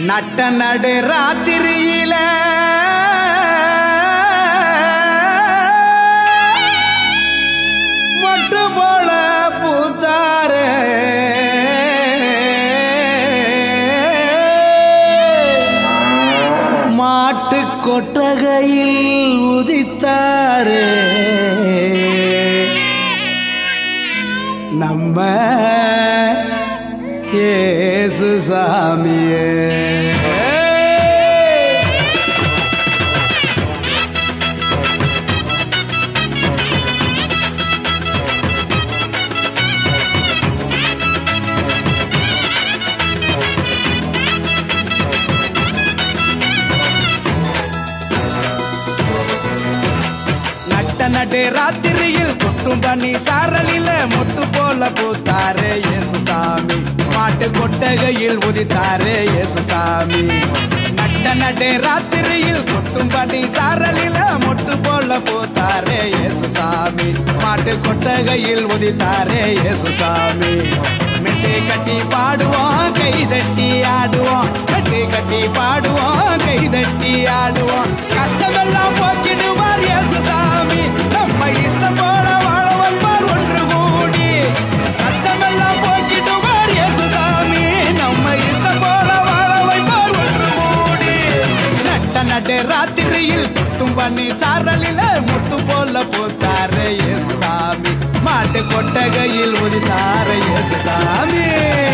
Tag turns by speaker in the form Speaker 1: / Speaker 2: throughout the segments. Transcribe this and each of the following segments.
Speaker 1: நட்ட நடு ராத்திரியில மொட்டு போல பூத்தாரு மாட்டு கொட்டகையில் உதித்தாரு நம்ம ஏசு சாமியே நட்ட நடு ராத்திரியில் கொட்டும் பண்ணி சாரலில மொட்டு போல பூத்தாரே இயேசு சாமி மாட்டு கொட்டகையில் உதித்தாரே இயேசு சாமி நட்ட நடு ராத்திரியில் கொட்டும் பண்ணி சாரலில மொட்டு போல பூத்தாரே இயேசு சாமி மாட்டு கொட்டகையில் உதித்தாரே இயேசு சாமி மெட்டை கட்டி பாடுவோம் கை தட்டி ஆடுவோம் கட்டி கட்டி பாடுவோம் கை தட்டி ஆடுவோம் கஷ்டமெல்லாம் போக்கிடுவார் இயேசு சாமி நம்ம இஷ்டம் போல வாழ வைப்பார் ஒன்று கூடி கஷ்டமெல்லாம் போக்கிடுவார் இயேசு சாமி நம்ம இஷ்டம் போல வாழ வைப்பார் ஒன்று கூடி நட்ட நட்டு ராத்திரியில் கொட்டும் பண்ணி சாரலில முட்டு போல போத்தாரு இயேசு சாமி மாட்டு கொட்டகையில் உதித்தாரு இயேசு சாமி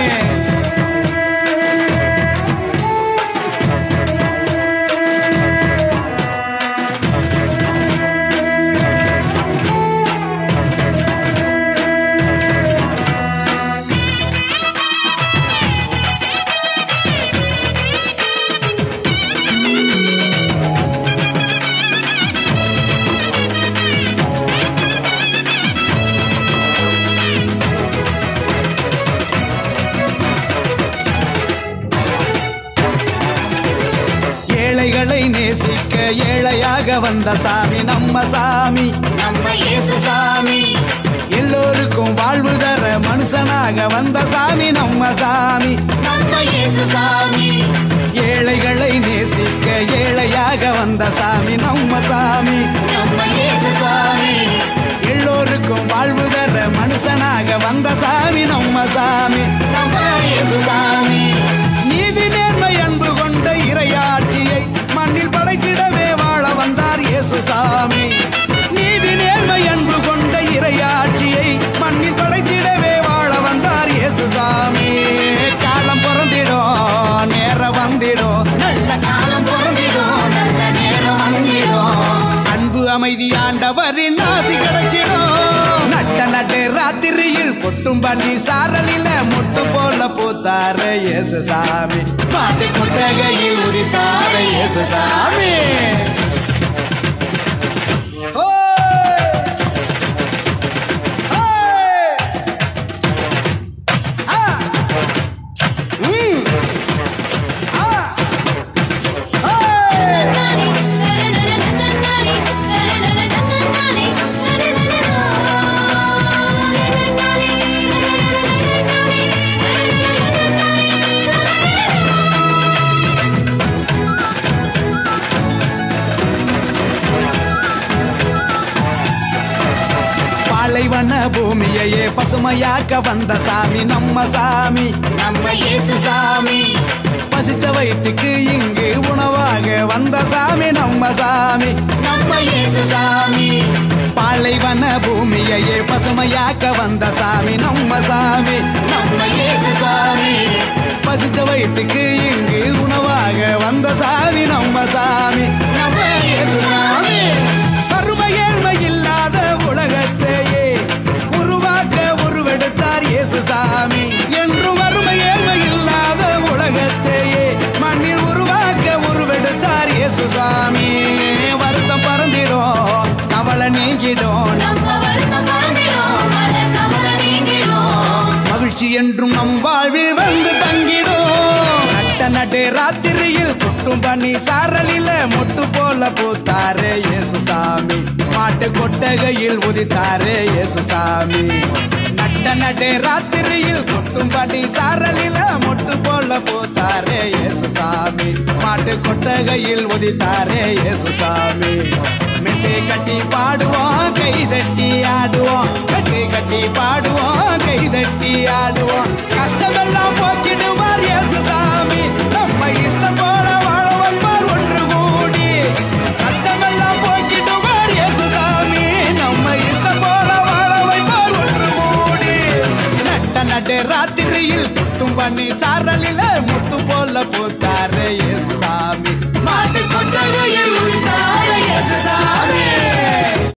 Speaker 1: ஏழைகளை நேசிக்க ஏழையாக வந்த சாமி நம்ம சாமி
Speaker 2: நம்ம இயேசு சாமி
Speaker 1: எல்லோருக்கும் வாழ்வு தர மனுஷனாக வந்த சாமி நம்ம சாமி
Speaker 2: நம்ம இயேசு சாமி
Speaker 1: ஏழைகளை நேசிக்க ஏழையாக வந்த சாமி நம்ம சாமி
Speaker 2: நம்ம இயேசு சாமி
Speaker 1: எல்லோருக்கும் வாழ்வு தர மனுஷனாக வந்த சாமி நம்ம சாமி
Speaker 2: நம்ம இயேசு சாமி
Speaker 1: நீதி நேர்மை அன்பு கொண்ட இறையாட்சியை மண்ணில் படைத்திடவே வாழ வந்தார் இயேசு சாமி நீதி நேர்மை அன்பு கொண்ட இறையாட்சியை மண்ணில் படைத்திடவே வாழ வந்தார் இயேசு சாமி காலம் பிறந்திடும் நேரம் வந்திடும்
Speaker 2: நல்ல காலம் பிறந்திடும் நல்ல நேரம் வந்திடும்
Speaker 1: அன்பு அமைதி ஆண்டவரின் ஆசி கிடைச்சிடும் நட்ட நட்டு ராத்திரியில் கொட்டும் பண்ணி சாரலில முட்டு போல பூத்தாரு இயேசு சாமி மாட்டு கொட்டகையில் உரித்தாரு இயேசு சாமி ஓய்! ஓய்! ஆ! ம்! ஆ! ஓய்! பாலைவன பூமியையே பசுமையாக்க வந்த சாமி நம்ம சாமி
Speaker 2: நம்ம இயேசு சாமி
Speaker 1: பசிச்ச வயிற்றுக்கு இங்கு உணவாக வந்த சாமி நம்ம சாமி
Speaker 2: நம்ம இயேசு சாமி
Speaker 1: பாலைவன பூமியையே பசுமையாக்க வந்த சாமி நம்ம சாமி
Speaker 2: நம்ம இயேசு சாமி
Speaker 1: பசிச்ச வயிற்றுக்கு இங்கு உணவாக வந்த சாமி நம்ம சாமி
Speaker 2: நம்ம இயேசு சாமி
Speaker 1: வறுமை ஏழ்மை இல்லாத உலகத்தையே உருவாக்க உருவெடுத்தார் இயேசு சாமி என்று வறுமை ஏழ்மை இல்லாத உலகத்தையே மண்ணில் உருவாக்க உருவெடுத்தார் இயேசு சாமி வருத்தம் பறந்திடும் கவலை நீங்கிடும்
Speaker 2: நம்ம வருத்தம் பறந்திடும் மன கவலை நீங்கிடும்
Speaker 1: மகிழ்ச்சி என்றும் நம் வாழ்வில் வந்து தங்கிடும் நட்ட நடு ராத்திரியில் கொட்டும் பண்ணி சாரலில மொட்டு போல பூத்தாரே இயேசு சாமி மாட்டு கொட்டகையில் உதித்தாரே இயேசு சாமி நட்ட நடு ராத்திரியில் கொட்டும் பண்ணி சாரலில மொட்டு போல பூத்தாரே இயேசு சாமி கொட்டகையில் உதித்தாரே இயேசுசாமி மெட்டை கட்டி பாடுவோம் கை தட்டி ஆடுவோம் மெட்டை கட்டி பாடுவோம் கை தட்டி ஆடுவோம் கஷ்டமெல்லாம் போக்கிடுவார் இயேசுசாமி நம்ம இஷ்டம் போல வாழ வைப்பார் ஒன்று கூடி கஷ்டமெல்லாம் போக்கிடுவார் இயேசுசாமி நம்ம இஷ்டம் போல வாழ வைப்பார் ஒன்று கூடி நட்ட நட்டு ராத்திரியில் குட்டும் பண்ணி சாரலில முட்டு போல பூத்தாரு இயேசுசாமி மாட்டு கொட்டகையில் உரித்தாரு இயேசுசாமி